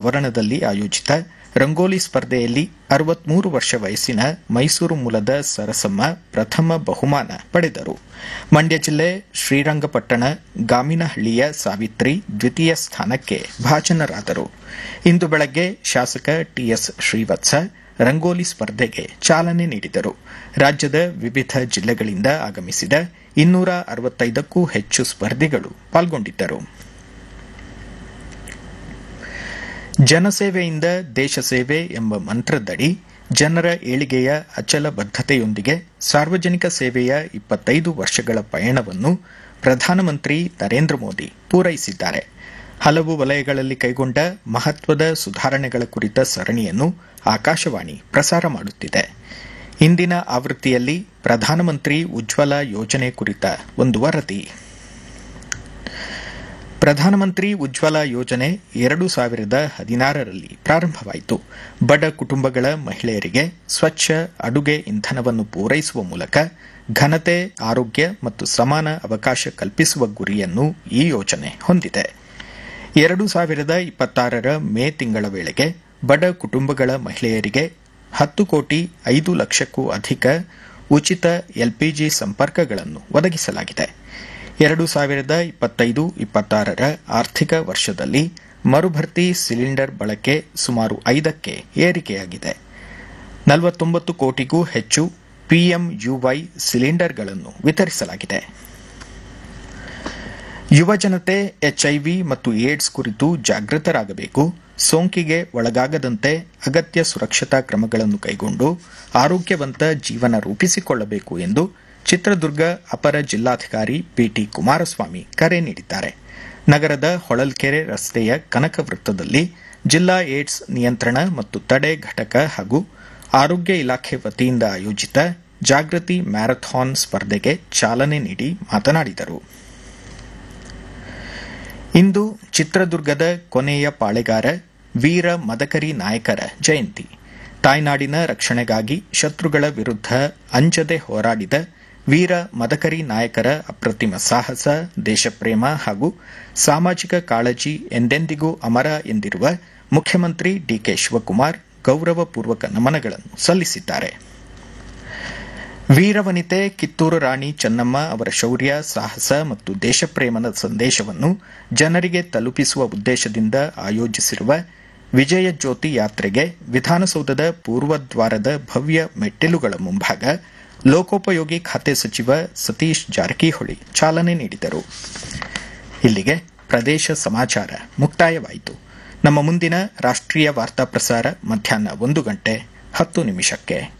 ಆವರಣದಲ್ಲಿ ಆಯೋಜಿತ ರಂಗೋಲಿ ಸ್ಪರ್ಧೆಯಲ್ಲಿ ಅರವತ್ಮೂರು ವರ್ಷ ವಯಸ್ಸಿನ ಮೈಸೂರು ಮೂಲದ ಸರಸಮ್ಮ ಪ್ರಥಮ ಬಹುಮಾನ ಪಡೆದರು ಮಂಡ್ಯ ಜಿಲ್ಲೆ ಶ್ರೀರಂಗಪಟ್ಟಣ ಗಾಮಿನಹಳ್ಳಿಯ ಸಾವಿತ್ರಿ ದ್ವಿತೀಯ ಸ್ಥಾನಕ್ಕೆ ಭಾಜನರಾದರು ಇಂದು ಬೆಳಗ್ಗೆ ಶಾಸಕ ಟಿಎಸ್ ಶ್ರೀವತ್ಸ ರಂಗೋಲಿ ಸ್ಪರ್ಧೆಗೆ ಚಾಲನೆ ನೀಡಿದರು ರಾಜ್ಯದ ವಿವಿಧ ಜಿಲ್ಲೆಗಳಿಂದ ಆಗಮಿಸಿದ ಇನ್ನೂರ ಅರವತ್ತೈದಕ್ಕೂ ಹೆಚ್ಚು ಸ್ಪರ್ಧಿಗಳು ಪಾಲ್ಗೊಂಡಿದ್ದರು ಜನಸೇವೆಯಿಂದ ದೇಶ ಸೇವೆ ಎಂಬ ಮಂತ್ರದಡಿ ಜನರ ಏಳಿಗೆಯ ಅಚಲ ಬದ್ಧತೆಯೊಂದಿಗೆ ಸಾರ್ವಜನಿಕ ಸೇವೆಯ ಇಪ್ಪತ್ತೈದು ವರ್ಷಗಳ ಪಯಣವನ್ನು ಪ್ರಧಾನಮಂತ್ರಿ ನರೇಂದ್ರ ಮೋದಿ ಪೂರೈಸಿದ್ದಾರೆ ಹಲವು ವಲಯಗಳಲ್ಲಿ ಕೈಗೊಂಡ ಮಹತ್ವದ ಸುಧಾರಣೆಗಳ ಕುರಿತ ಸರಣಿಯನ್ನು ಆಕಾಶವಾಣಿ ಪ್ರಸಾರ ಮಾಡುತ್ತಿದೆ ಇಂದಿನ ಆವೃತ್ತಿಯಲ್ಲಿ ಪ್ರಧಾನಮಂತ್ರಿ ಉಜ್ವಲ ಯೋಜನೆ ಕುರಿತ ಒಂದು ವರದಿ ಪ್ರಧಾನಮಂತ್ರಿ ಉಜ್ವಲ ಯೋಜನೆ ಎರಡು ಸಾವಿರದ ಹದಿನಾರರಲ್ಲಿ ಪ್ರಾರಂಭವಾಯಿತು ಬಡ ಕುಟುಂಬಗಳ ಮಹಿಳೆಯರಿಗೆ ಸ್ವಚ್ಛ ಅಡುಗೆ ಇಂಧನವನ್ನು ಪೂರೈಸುವ ಮೂಲಕ ಘನತೆ ಆರೋಗ್ಯ ಮತ್ತು ಸಮಾನ ಅವಕಾಶ ಕಲ್ಪಿಸುವ ಗುರಿಯನ್ನು ಈ ಯೋಜನೆ ಹೊಂದಿದೆ ಎರಡು ಸಾವಿರದ ಇಪ್ಪತ್ತಾರರ ಮೇ ತಿಂಗಳ ವೇಳೆಗೆ ಬಡ ಕುಟುಂಬಗಳ ಮಹಿಳೆಯರಿಗೆ ಹತ್ತು ಕೋಟಿ ಐದು ಲಕ್ಷಕ್ಕೂ ಅಧಿಕ ಉಚಿತ ಎಲ್ಪಿಜಿ ಸಂಪರ್ಕಗಳನ್ನು ಒದಗಿಸಲಾಗಿದೆ ಎರಡು ಸಾವಿರದ ಇಪ್ಪತ್ತೈದು ಇಪ್ಪತ್ತಾರರ ಆರ್ಥಿಕ ವರ್ಷದಲ್ಲಿ ಮರುಭರ್ತಿ ಸಿಲಿಂಡರ್ ಬಳಕೆ ಸುಮಾರು ಐದಕ್ಕೆ ಏರಿಕೆಯಾಗಿದೆ ನಲವತ್ತೊಂಬತ್ತು ಕೋಟಿಗೂ ಹೆಚ್ಚು ಪಿಎಂಯುವೈ ಸಿಲಿಂಡರ್ಗಳನ್ನು ವಿತರಿಸಲಾಗಿದೆ ಯುವಜನತೆ ಎಚ್ಐವಿ ಮತ್ತು ಏಡ್ಸ್ ಕುರಿತು ಜಾಗೃತರಾಗಬೇಕು ಸೋಂಕಿಗೆ ಒಳಗಾಗದಂತೆ ಅಗತ್ಯ ಸುರಕ್ಷತಾ ಕ್ರಮಗಳನ್ನು ಕೈಗೊಂಡು ಆರೋಗ್ಯವಂತ ಜೀವನ ರೂಪಿಸಿಕೊಳ್ಳಬೇಕು ಎಂದು ಚಿತ್ರದುರ್ಗ ಅಪರ ಜಿಲ್ಲಾಧಿಕಾರಿ ಪಿಟಿ ಕುಮಾರಸ್ವಾಮಿ ಕರೆ ನೀಡಿದ್ದಾರೆ ನಗರದ ಹೊಳಲ್ಕೆರೆ ರಸ್ತೆಯ ಕನಕ ವೃತ್ತದಲ್ಲಿ ಜಿಲ್ಲಾ ಏಡ್ಸ್ ನಿಯಂತ್ರಣ ಮತ್ತು ತಡೆ ಘಟಕ ಹಾಗೂ ಆರೋಗ್ಯ ಇಲಾಖೆ ವತಿಯಿಂದ ಆಯೋಜಿತ ಜಾಗೃತಿ ಮ್ಯಾರಥಾನ್ ಸ್ಪರ್ಧೆಗೆ ಚಾಲನೆ ನೀಡಿ ಮಾತನಾಡಿದರು ಇಂದು ಚಿತ್ರದುರ್ಗದ ಕೊನೆಯ ಪಾಳೆಗಾರ ವೀರ ಮದಕರಿ ನಾಯಕರ ಜಯಂತಿ ತಾಯ್ನಾಡಿನ ರಕ್ಷಣೆಗಾಗಿ ಶತ್ರುಗಳ ವಿರುದ್ಧ ಅಂಜದೆ ಹೋರಾಡಿದ ವೀರ ಮದಕರಿ ನಾಯಕರ ಅಪ್ರತಿಮ ಸಾಹಸ ದೇಶಪ್ರೇಮ ಹಾಗೂ ಸಾಮಾಜಿಕ ಕಾಳಜಿ ಎಂದೆಂದಿಗೂ ಅಮರ ಎಂದಿರುವ ಮುಖ್ಯಮಂತ್ರಿ ಡಿಕೆ ಶಿವಕುಮಾರ್ ಗೌರವಪೂರ್ವಕ ನಮನಗಳನ್ನು ಸಲ್ಲಿಸಿದ್ದಾರೆ ವೀರವನಿತೆ ಕಿತ್ತೂರು ರಾಣಿ ಚೆನ್ನಮ್ಮ ಅವರ ಶೌರ್ಯ ಸಾಹಸ ಮತ್ತು ದೇಶಪ್ರೇಮದ ಸಂದೇಶವನ್ನು ಜನರಿಗೆ ತಲುಪಿಸುವ ಉದ್ದೇಶದಿಂದ ಆಯೋಜಿಸಿರುವ ವಿಜಯ ಜ್ಯೋತಿ ಯಾತ್ರೆಗೆ ವಿಧಾನಸೌಧದ ಪೂರ್ವದ್ವಾರದ ಭವ್ಯ ಮೆಟ್ಟಿಲುಗಳ ಮುಂಭಾಗ ಲೋಕೋಪಯೋಗಿ ಖಾತೆ ಸಚಿವ ಸತೀಶ್ ಜಾರಕಿಹೊಳಿ ಚಾಲನೆ ನೀಡಿದರು ಇಲ್ಲಿಗೆ ಪ್ರದೇಶ ಸಮಾಚಾರ ಮುಕ್ತಾಯವಾಯಿತು ನಮ್ಮ ಮುಂದಿನ ರಾಷ್ಟ್ರೀಯ ವಾರ್ತಾ ಪ್ರಸಾರ ಮಧ್ಯಾಹ್ನ ಒಂದು ಗಂಟೆ ಹತ್ತು ನಿಮಿಷಕ್ಕೆ